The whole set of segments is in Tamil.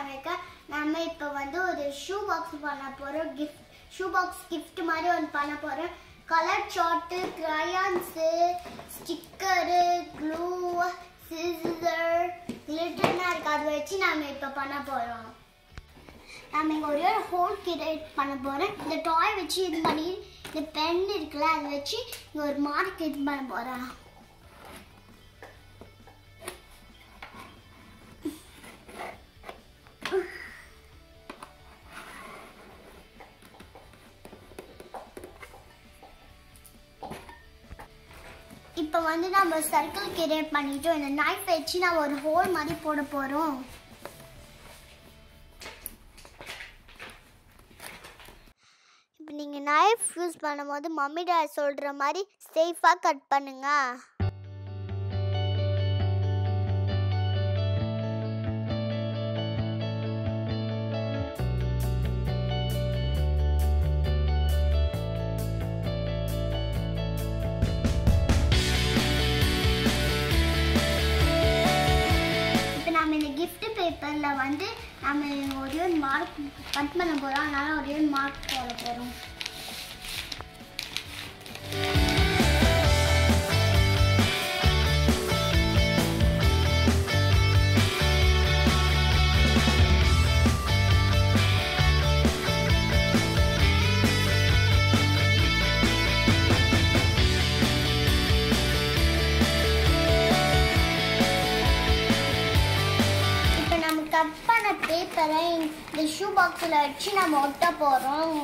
ஃபேமிலிக்கு நம்ம இப்போ வந்து ஒரு ஷூ பாக்ஸ் பண்ண போகிறோம் கிஃப்ட் ஷூ பாக்ஸ் gift மாதிரி ஒன்று பண்ண போகிறோம் colour chart crayons sticker glue scissor கிளிட்டர்னா இருக்கு அதை வச்சு நம்ம இப்போ பண்ண போகிறோம் நம்ம இங்கே ஒரே ஒரு ஹோல் கிரியேட் பண்ண போகிறோம் இந்த டாய் வச்சு இது பண்ணி இந்த பென் இருக்குல்ல அதை வச்சு இங்கே ஒரு மார்க் இது பண்ண போகிறேன் இப்போ வந்து நம்ம சர்க்கிள் கிரியேட் பண்ணிட்டோம் இந்த நைஃப் வச்சு நம்ம ஒரு ஹோல் மாதிரி போட போகிறோம் இப்போ நீங்கள் நைஃப் யூஸ் பண்ணும்போது மம்மி டாட் சொல்கிற மாதிரி சேஃபாக கட் பண்ணுங்க இப்போ நம்ம இந்த gift பேப்பரில் வந்து நம்ம ஒரே ஒரு மார்க் கட் பண்ண போகிறோம் அதனால ஒரே ஒரு மார்க் போட போகிறோம் இப்போ நம்ம கட் பண்ண பேப்பரை இந்த ஷூ பாக்ஸில் வச்சு நம்ம ஒட்ட போகிறோம்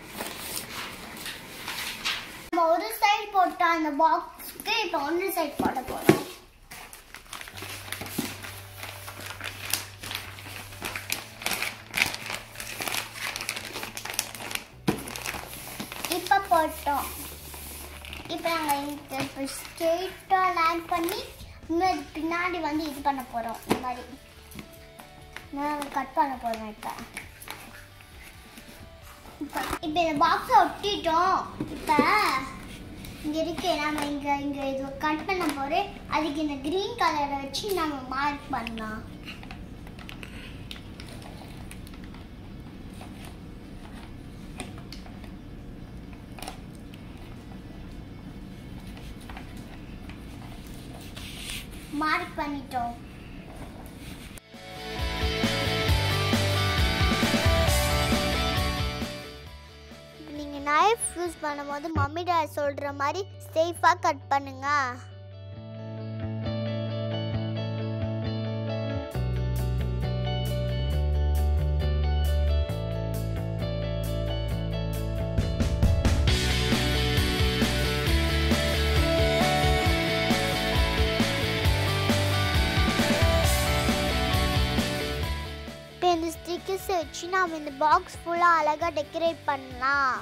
நம்ம ஒரு சைடு போட்ட அந்த பாக்ஸ்க்கு இப்போ ஒன்று சைடு போட போகிறோம் இப்போ போட்டோம் இப்போ நாங்கள் இந்த இப்போ ஸ்ட்ரெயிட்டாக லேண்ட் பண்ணி இன்னும் பின்னாடி வந்து இது பண்ண போகிறோம் இந்த மாதிரி நான் கட் பண்ண போகிறோம் இப்போ இப்போ இப்போ இந்த பாக்ஸை ஒட்டிட்டோம் இப்போ இங்கே இருக்கு நம்ம இங்கே இங்கே இது கட் பண்ண போகிறேன் அதுக்கு இந்த க்ரீன் கலரை வச்சு நம்ம மார்க் பண்ணலாம் மார்க் பண்ணிட்டோம் நீங்கள் நைஃப் யூஸ் பண்ணும்போது மம்மி டாட் சொல்கிற மாதிரி சேஃபாக கட் பண்ணுங்க இப்போ இந்த ஸ்டிக்கர்ஸ் வச்சு நாம் இந்த பாக்ஸ் ஃபுல்லாக அழகாக டெக்கரேட் பண்ணலாம்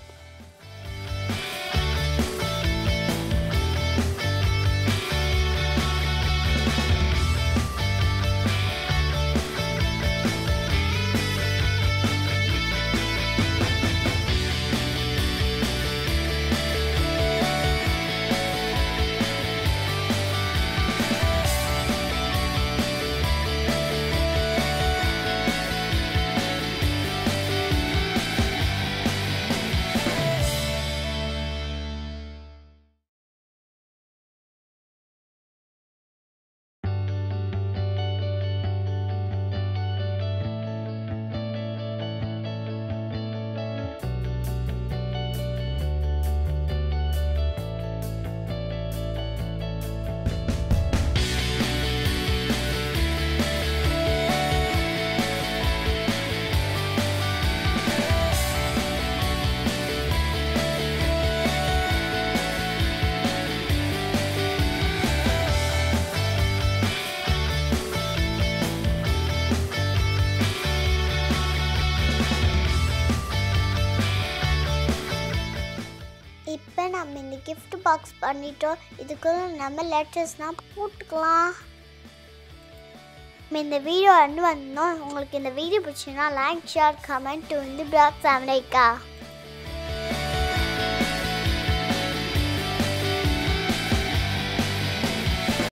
இப்போ நம்ம இந்த gift பாக்ஸ் பண்ணிட்டோம் இதுக்குள்ள நம்ம லெட்டர்ஸ்லாம் போட்டுக்கலாம் நம்ம இந்த வீடியோ வந்து வந்தோம் உங்களுக்கு இந்த வீடியோ பிடிச்சுன்னா லைக் ஷேர் கமெண்ட் வந்து பிளாக் ஃபேமிலிக்கா